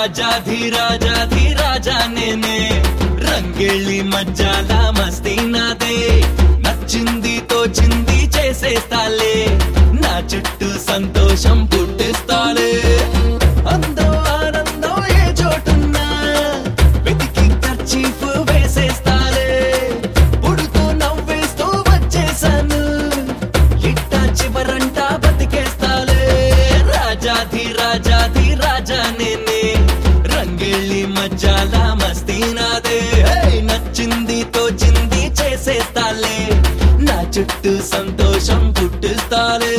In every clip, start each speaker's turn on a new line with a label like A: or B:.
A: రాజాధి రాజాధి రాజా నేనే రంగెళ్ళి మజ్జాల మస్తీ నాదే నచ్చింది తోచింది చేసేస్తాలే నా చుట్టూ సంతోషం పుట్టిస్తాలే అందో ఆనందం ఏ చోటున్నా వెతికి ఖర్చీఫ్ వేసేస్తాలే పుడుతూ నవ్వేస్తూ వచ్చేసాను ఇట్ట చివరంట బతికేస్తాలే రాజాధి రాజాధి రాజా నేనే రంగెళ్ళి మజ్జాల మస్తీ నాదే హే! నచ్చింది తోచింది చేసేస్తాలే నా చుట్టూ సంతోషం పుట్టిస్తాలే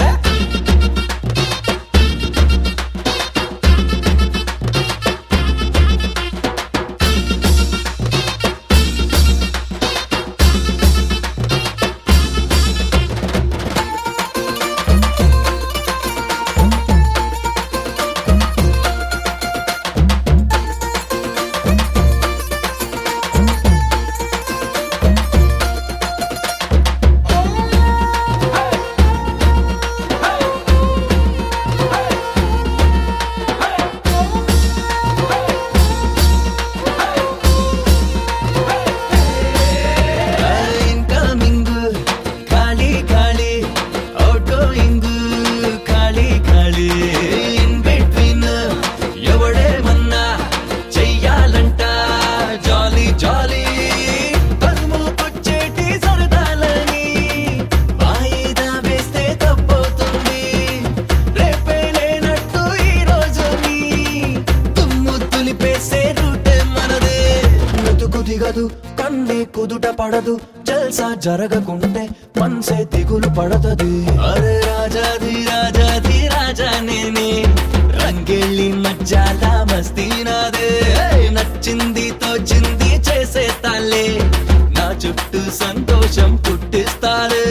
A: ఇన్కమింగ్ ఖాళీ ఖాళీ అవుట్గోయింగ్ ఖాళీ ఖాళీ ఇన్ బిట్వీన్ ఎవడేమన్నా చెయ్యాలంట జాలీ జాలీ పదుముకొచ్చేటి సరదాలని వాయిదా వేస్తే తప్పవుతుంది రేపే లేనట్టు ఈ రోజుని తుమ్ము తులిపేసే రూటే మనదే మెతుకు దిగదు కన్నే కుదుట పడదు జల్సా జరగకుంటే మనసే దిగులు పడతది అరే రాజాది రాజాది రాజా నేనే రంగెళ్ళి మజ్జాల మస్తీ నాదే ఏయ్, నచ్చింది తోచింది చేసే తాలే నా చుట్టూ సంతోషం పుట్టిస్తాలే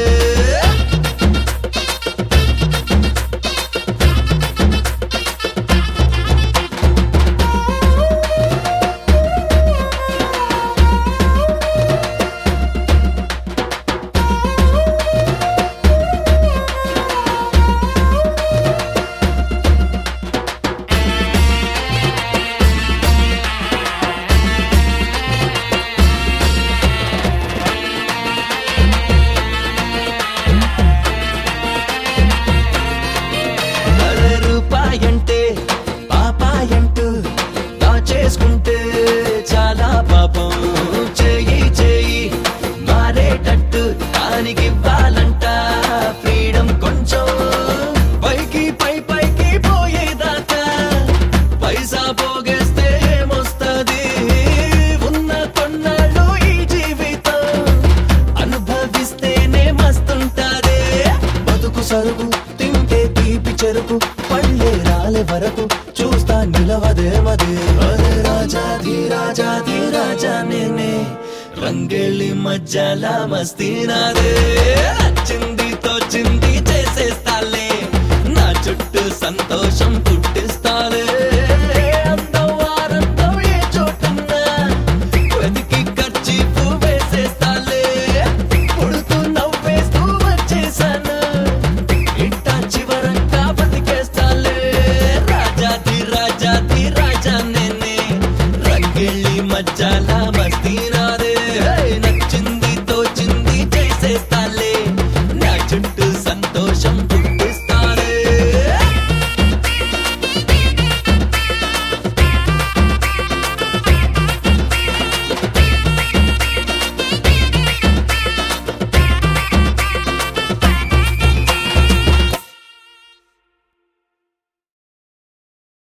A: అరే రూపాయంటే పాపాయంటూ దాచేసుకుంటే చాలా పాపం చేయి చేయి మారేటట్టు దానికి ఇవ్వాలంట ఫ్రీడమ్ కొంచెం పైకి పై పైకి పోయేదాకా పైసా పోగేస్తే ఏమొస్తది ఉన్న కొన్నాళ్ళు ఈ జీవితం అనుభవిస్తేనే మస్తుంటారే బతుకు సరుకు తింటే తీపి చెరుకు పళ్ళే రాలే వరకు చూస్తా నిలవదేమదే అరే రాజాది రాజాది రాజా నేనే రంగెళ్ళి మజ్జాల మస్తీ నాదే నచ్చింది తోచింది చేసేస్తాలే నా చుట్టూ సంతోషం పుట్టిస్తాలే అందం ఆనందం ఏ చోటున్నా వెతికి ఖర్చీపు వేసేస్తాలే పుడుతూ నవ్వేస్తూ వచ్చేసాను ఇంట చివరంగా బతికేస్తాలే రాజాది రాజాది రాజా నేనే రంగెళ్ళి మజ్జాల